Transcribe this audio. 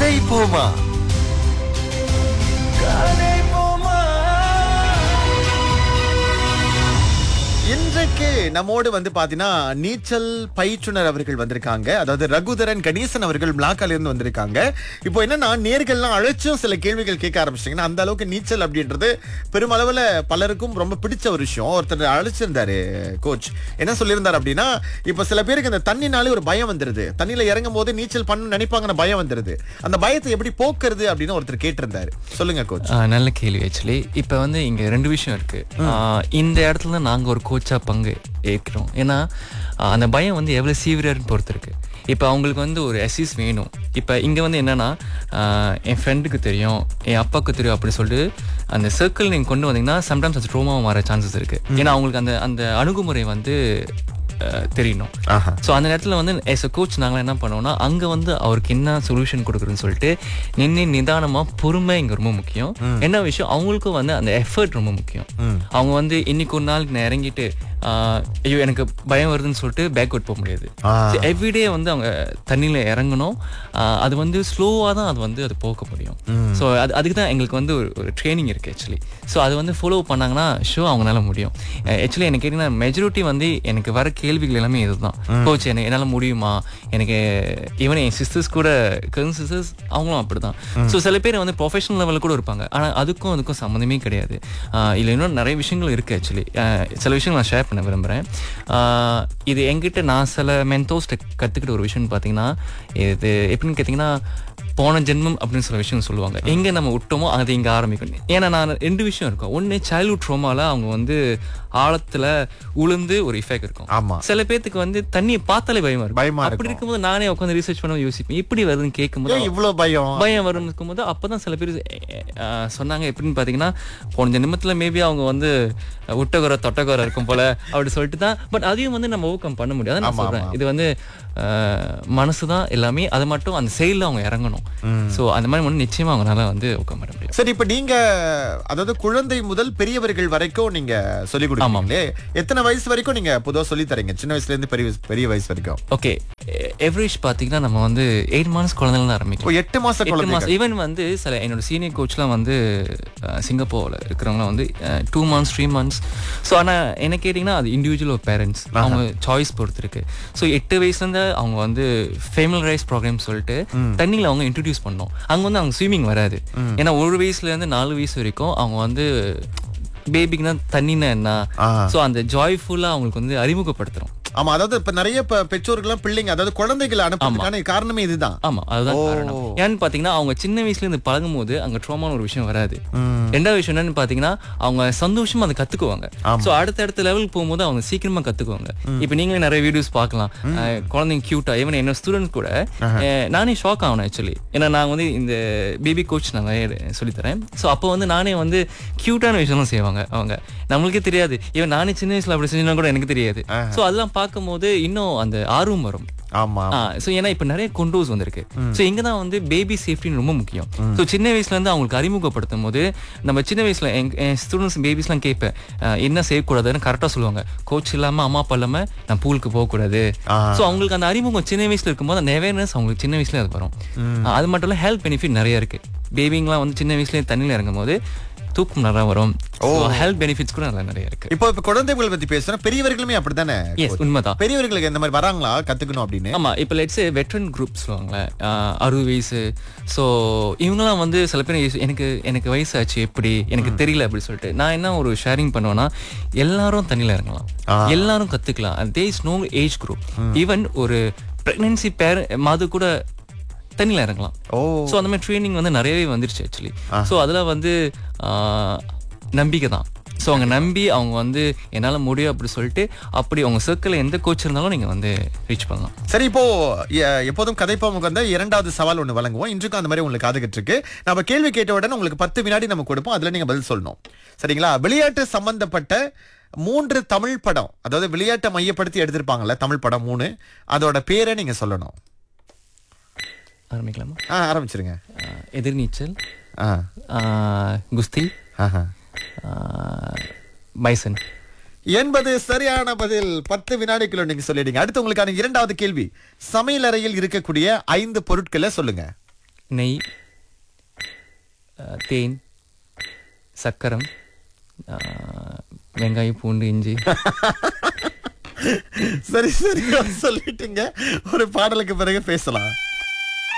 கதை போமா கதை போமா இன்றைக்கு நம்மோடு வந்து பாத்தீங்கன்னா நீச்சல் பயிற்றுனர் அவர்கள் வந்திருக்காங்க அதாவது ரகுதரன் கணேசன் அவர்கள் மிளாக்கால இருந்து வந்திருக்காங்க இப்போ என்னன்னா நேர்கள்லாம் அழைச்சும் சில கேள்விகள் கேட்க ஆரம்பிச்சிட்டீங்கன்னா அந்த அளவுக்கு நீச்சல் அப்படின்றது பெருமளவுல பலருக்கும் ரொம்ப பிடிச்ச ஒரு விஷயம் ஒருத்தர் அழைச்சிருந்தாரு கோச் என்ன சொல்லியிருந்தாரு அப்படின்னா இப்போ சில பேருக்கு இந்த தண்ணினாலே ஒரு பயம் வந்துருது தண்ணியில இறங்கும் போது நீச்சல் பண்ண நினைப்பாங்கன்னு பயம் வந்துருது அந்த பயத்தை எப்படி போக்குறது அப்படின்னு ஒருத்தர் கேட்டிருந்தாரு சொல்லுங்க கோச் ஆ, நல்ல கேள்வி ஆக்சுவலி இப்போ வந்து இங்கே ரெண்டு விஷயம் இருக்கு ஆ, இந்த இடத்துல தான் நாங்கள் ஒரு கோச்சா பங்கு ஏற்கிறோம் ஏன்னா ஆ, அந்த பயம் வந்து எவ்வளோ சீவியர்னு பொறுத்து இருக்கு இப்போ அவங்களுக்கு வந்து ஒரு அசிஸ் வேணும் இப்போ இங்கே வந்து என்னன்னா ஆ, என் ஃப்ரெண்டுக்கு தெரியும் என் அப்பாவுக்கு தெரியும் அப்படின்னு சொல்லிட்டு அந்த சர்க்கிள் நீங்கள் கொண்டு வந்தீங்கன்னா சம்டைம்ஸ் அது ட்ரோமாவும் வர சான்சஸ் இருக்கு ஏன்னா அவங்களுக்கு அந்த அந்த அணுகுமுறை வந்து ஆ, தெரியணும் ஆஹா ஸோ அந்த நேரத்தில் வந்து எஸ் அ கோச் நாங்கள் என்ன பண்ணுவோம்னா அங்கே வந்து அவருக்கு என்ன சொல்யூஷன் கொடுக்குறதுன்னு சொல்லிட்டு நின்று நிதானமாக பொறுமை இங்கே ரொம்ப முக்கியம் என்ன விஷயம் அவங்களுக்கும் வந்து அந்த எஃபர்ட் ரொம்ப முக்கியம் அவங்க வந்து இன்னைக்கு ஒரு நாளுக்கு நான் இறங்கிட்டு ஆஹ், ஐயோ எனக்கு பயம் வருதுன்னு சொல்லிட்டு பேக்வர்ட் போக முடியாது ஆ. எவ்ரிடே வந்து அவங்க தண்ணியில் இறங்கணும் ஆஹ், அது வந்து ஸ்லோவாக தான் அது வந்து அது போக முடியும் ஸோ அது அதுக்கு தான் எங்களுக்கு வந்து ஒரு ஒரு ட்ரைனிங் இருக்குது ஆக்சுவலி ஸோ அது வந்து ஃபாலோ பண்ணாங்கன்னா ஷோ அவங்களால முடியும் ஆக்சுவலி எனக்கு கேட்டிங்கன்னா மெஜாரிட்டி வந்து எனக்கு வர கேள்விகள் எல்லாமே இதுதான் கோச் எனக்கு என்னால் முடியுமா எனக்கு ஈவன் என் சிஸ்டர்ஸ் கூட கர்ன் சிஸ்டர்ஸ் அவங்களும் அப்படிதான் ஸோ சில பேர் வந்து ப்ரொஃபஷனல் லெவலில் கூட இருப்பாங்க ஆனால் அதுக்கும் அதுக்கும் சம்மந்தமே கிடையாது இல்லை இன்னும் நிறைய விஷயங்கள் இருக்குது ஆக்சுவலி சில விஷயங்கள் நான் ஷேர் பண்ண விரும்புகிறேன் இது என்கிட்ட நான் சில மென்டோஸ்ட்டை கற்றுக்கிட்ட ஒரு விஷயம்னு பார்த்தீங்கன்னா இது எப்படின்னு கேட்டிங்கன்னா போன ஜென்மம் அப்படின்னு சில விஷயம் சொல்லுவாங்க எங்கே நம்ம விட்டோமோ அது இங்கே ஆரம்பிக்கும் ஏன்னா நான் ரெண்டு விஷயம் இருக்கும் ஒன்று சைல்ட்ஹுட் ட்ரோமால அவங்க வந்து ஆழத்தில் உளுந்து ஒரு இஃபெக்ட் இருக்கும் ஆமா சில பேத்துக்கு வந்து தண்ணியை பார்த்தாலே பயமா இருக்கும் பயமா அப்படி இருக்கும். இருக்கும்போது நானே உட்காந்து ரிசர்ச் பண்ண யோசிப்பேன் இப்படி வருதுன்னு கேட்கும்போது ஏன் இவ்வளவு பயம் பயம் வரும் இருக்கும்போது அப்பதான் சில பேர் அஹ், சொன்னாங்க எப்படின்னு பாத்தீங்கன்னா போன நிமித்துல மேபி அவங்க வந்து உட்டகுற தொட்டகுற இருக்கும் போல அப்படி சொல்லிட்டு தான் பட் அதையும் வந்து நம்ம ஓவர் பண்ண முடியாது நான் ஆமா, சொல்றேன் ஆமா. இது வந்து மனசு தான் எல்லாமே அது மட்டும் அந்த செயல்ல அவங்க இறங்கணும் சோ அந்த மாதிரி மட்டும் நிச்சயமா அவங்களால வந்து ஓவர் பண்ண முடியும் சரி இப்ப நீங்க அதாவது குழந்தை முதல் பெரியவர்கள் வரைக்கும் நீங்க சொல்லி கொடுக்கீங்களே எத்தனை வயசு வரைக்கும் நீங்க பொதுவா சொல்லி தரீங்க சின்ன வயசுல இருந்து பெரிய பெரிய வயசு வரைக்கும் ஓகே எவரேஜ் பாத்தீங்கன்னா நம்ம வந்து எயிட் மந்த்ஸ் குழந்தைல தான் ஆரம்பிக்கும் இப்போ எட்டு மாச எட்டு குழந்தை மாசம் ஈவன் வந்து சில என்னோட சீனியர் கோச்லாம் வந்து அஹ், சிங்கப்பூர்ல இருக்கிறவங்களாம் வந்து two months three months so ஆனால் என்ன கேட்டிங்கன்னா அது இண்டிவிஜுவல் பேரண்ட்ஸ் அவங்க சாய்ஸ் பொறுத்து இருக்கு ஸோ எட்டு வயசுலேருந்து அவங்க வந்து ஃபேமிலி ரைஸ் ப்ரோக்ராம் சொல்லிட்டு தண்ணியில் அவங்க இன்ட்ரடியூஸ் பண்ணோம் அங்கே வந்து அவங்க ஸ்விம்மிங் வராது ஏன்னா ஒரு வயசுலேருந்து நாலு வயசு வரைக்கும் அவங்க வந்து பேபிக்குனா தண்ணினா என்ன ஆ. ஸோ அந்த ஜாய்ஃபுல்லாக அவங்களுக்கு வந்து அறிமுகப்படுத்துகிறோம் ஆமா அதாவது இப்ப நிறைய இப்ப பெற்றோர்கள்லாம் பிள்ளைங்க அதாவது குழந்தைகளை அனுப்புறதுக்கான காரணமே இதுதான் ஆமா அதுதான் ஓ. காரணம் ஏன்னு பாத்தீங்கன்னா அவங்க சின்ன வயசுல இருந்து பழகும் போது அங்க ட்ரோமான ஒரு விஷயம் வராது ரெண்டாவது விஷயம் என்னன்னு பாத்தீங்கன்னா அவங்க சந்தோஷமா அதை கத்துக்குவாங்க சோ அடுத்த அடுத்த லெவலுக்கு போகும்போது அவங்க சீக்கிரமா கத்துக்குவாங்க இப்போ நீங்களே நிறைய வீடியோஸ் பார்க்கலாம் அஹ், குழந்தைங்க கியூட்டா ஈவன் என்ன ஸ்டூடெண்ட் கூட அஹ், நானே ஷாக் ஆகணும் ஆக்சுவலி ஏன்னா நான் வந்து இந்த பேபி கோச் நான் நிறைய சொல்லித்தரேன் ஸோ அப்போ வந்து நானே வந்து கியூட்டான விஷயம்லாம் செய்வாங்க அவங்க நம்மளுக்கே தெரியாது ஈவன் நானே சின்ன வயசுல அப்படி செஞ்சா கூட எனக்கு தெரியாது ஸோ அதெல்லாம் பார்க்கும்போது இன்னும் அந்த ஆர்வம் வரும் ஆமா ஸோ ஏன்னா இப்போ நிறைய கொண்டோஸ் வந்திருக்கு ஸோ இங்கே தான் வந்து பேபி சேஃப்டின்னு ரொம்ப முக்கியம் ஸோ சின்ன வயசுல இருந்து அவங்களுக்கு அறிமுகப்படுத்தும் போது நம்ம சின்ன வயசுல என் என் ஸ்டூடெண்ட்ஸ் பேபிஸ்லாம் கேட்பேன் அஹ், என்ன செய்யக்கூடாதுன்னு கரெக்டாக சொல்லுவாங்க கோச் இல்லாமல் அம்மா அப்பா இல்லாமல் நான் பூலுக்கு போகக்கூடாது ஸோ அவங்களுக்கு அந்த அறிமுகம் சின்ன வயசுல இருக்கும்போது அந்த அவேர்னஸ் அவங்களுக்கு சின்ன வயசுல அது வரும் அஹ், அது மட்டும் இல்லை ஹெல்த் பெனிஃபிட் நிறைய இருக்கு பேபிங்கெலாம் வந்து சின்ன வயசுலேயே தண்ணியில் இறங்கும் போது தூக்கம் நல்லா வரும் ஹெல்த் பெனிஃபிட்ஸ் கூட நல்லா நிறைய இருக்கு இப்போ இப்ப குழந்தைகள் பத்தி பேசுறோம் பெரியவர்களுமே அப்படித்தானே எஸ் உண்மைதான் பெரியவர்களுக்கு இந்த மாதிரி வராங்களா கத்துக்கணும் அப்படின்னு ஆமா இப்போ லெட்ஸ் வெட்ரன் குரூப் சொல்லுவாங்களேன் ஆஹ் அறுபது வயசு ஸோ இவங்கெல்லாம் வந்து சில பேர் யோசி- எனக்கு எனக்கு வயசு ஆச்சு எப்படி எனக்கு தெரியல அப்படி சொல்லிட்டு நான் என்ன ஒரு ஷேரிங் பண்ணுவேன்னா எல்லாரும் தண்ணியில் இறங்கலாம் எல்லாரும் கத்துக்கலாம் there is no age group even ஒரு பிரெக்னன்சி பேர் மாது கூட தண்ணியில் இறங்கலாம் ஓ ஸோ அந்த மாதிரி ட்ரைனிங் வந்து நிறையவே வந்துருச்சு ஆக்சுவலி ஸோ அதில் வந்து ஆஹ், நம்பிக்கை தான் ஸோ அவங்க நம்பி அவங்க வந்து என்னால் முடியும் அப்படி சொல்லிட்டு அப்படி அவங்க சர்க்கிளில் எந்த கோச் இருந்தாலும் நீங்கள் வந்து ரீச் பண்ணலாம் சரி இப்போ எ- எப்போதும் கதைப்பாமுக்கு வந்த இரண்டாவது சவால் ஒண்ணு வழங்குவோம் இன்றைக்கும் அந்த மாதிரி உங்களுக்கு காதுகிட்டு இருக்கு நம்ம கேள்வி கேட்ட உடனே உங்களுக்கு பத்து வினாடி நம்ம கொடுப்போம் அதுல நீங்க பதில் சொல்லணும் சரிங்களா விளையாட்டு சம்பந்தப்பட்ட மூன்று தமிழ் படம் அதாவது விளையாட்டை மையப்படுத்தி எடுத்திருப்பாங்கல்ல தமிழ் படம் மூணு அதோட பேரை நீங்க சொல்லணும் ஆரம்பிக்கலாமா ஆ ஆரம்பிச்சிருங்க ஆஹ், எதிர்நீச்சல் ஆ ஆஹ், குஸ்தி ஆஹா. ஆஹ், பைசன் என்பது சரியான பதில் பத்து வினாடிக்குள்ள நீங்க சொல்லிடுங்க அடுத்து உங்களுக்கான இரண்டாவது கேள்வி சமையலறையில் இருக்கக்கூடிய ஐந்து பொருட்களை சொல்லுங்க நெய் ஆ, தேன் சக்கரம் ஆ, வெங்காயம் பூண்டு இஞ்சி சரி சரி சொல்லிட்டீங்க ஒரு பாடலுக்கு பிறகு பேசலாம்